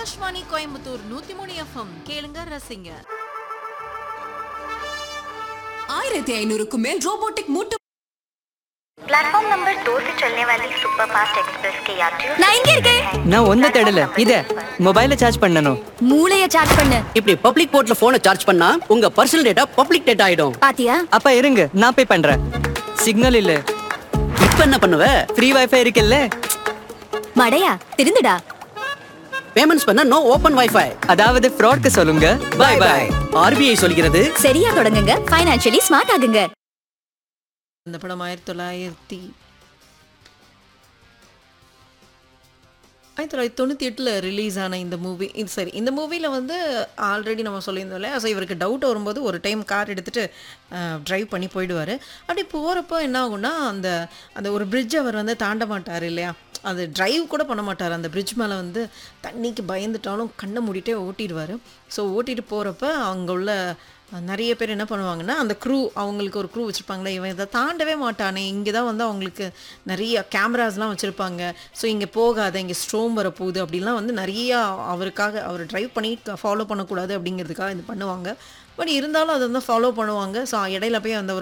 ஆகாஷ்வாணி கோயம்புத்தூர் நூத்தி மூணு எஃப்எம் கேளுங்க ரசிங்க ஆயிரத்தி ஐநூறுக்கும் மேல் ரோபோட்டிக் மூட்டு प्लेटफॉर्म नंबर दो से चलने वाली सुपरफास्ट एक्सप्रेस के यात्रियों நான் இங்க இருக்கேன் நான் ஒன்ன தேடல இத மொபைல சார்ஜ் பண்ணனும் மூளைய சார்ஜ் பண்ணு இப்படி பப்ளிக் போர்ட்ல போனை சார்ஜ் பண்ணா உங்க பர்சனல் டேட்டா பப்ளிக் டேட்டா ஆயிடும் பாத்தியா அப்பா இருங்க நான் பே பண்றேன் சிக்னல் இல்ல இப்ப என்ன பண்ணுவ ஃப்ரீ வைஃபை இருக்குல்ல மடையா திருந்துடா பேமெண்ட்ஸ் பண்ண நோ ஓபன் வைஃபை அதாவது ஃப்ராட்க்கு சொல்லுங்க பை பை ஆர்பிஐ சொல்கிறது சரியா தொடங்குங்க ஃபைனான்சியலி ஸ்மார்ட் ஆகுங்க இந்த படம் ஆயிரத்தி தொள்ளாயிரத்தி ஆயிரத்தி தொள்ளாயிரத்தி தொண்ணூற்றி எட்டில் ரிலீஸ் ஆன இந்த மூவி இது சரி இந்த மூவியில் வந்து ஆல்ரெடி நம்ம சொல்லியிருந்தோம் இல்லையா ஸோ இவருக்கு டவுட் வரும்போது ஒரு டைம் கார் எடுத்துகிட்டு ட்ரைவ் பண்ணி போயிடுவார் அப்படி போகிறப்போ என்ன ஆகும்னா அந்த அந்த ஒரு bridge அவர் வந்து தாண்ட மாட்டார் இல்லையா அது டிரைவ் கூட பண்ண மாட்டார் அந்த bridge மேலே வந்து தண்ணிக்கு பயந்துட்டாலும் கண்ணை மூடிட்டே ஓட்டிடுவார் ஸோ ஓட்டிட்டு போகிறப்ப அங்கே உள்ள நிறைய பேர் என்ன பண்ணுவாங்கன்னா அந்த க்ரூ அவங்களுக்கு ஒரு க்ரூ வச்சுருப்பாங்களே இவன் இதை தாண்டவே மாட்டானே இங்கே தான் வந்து அவங்களுக்கு நிறைய கேமராஸ்லாம் வச்சுருப்பாங்க ஸோ இங்கே போகாத இங்கே ஸ்ட்ரோம் வரப்போகுது அப்படிலாம் வந்து நிறைய அவருக்காக அவர் டிரைவ் பண்ணி ஃபாலோ பண்ணக்கூடாது அப்படிங்கிறதுக்காக இது பண்ணுவாங்க பட் இருந்தாலும் அதை வந்து ஃபாலோ பண்ணுவாங்க ஸோ இடையில போய் அந்த ஒரு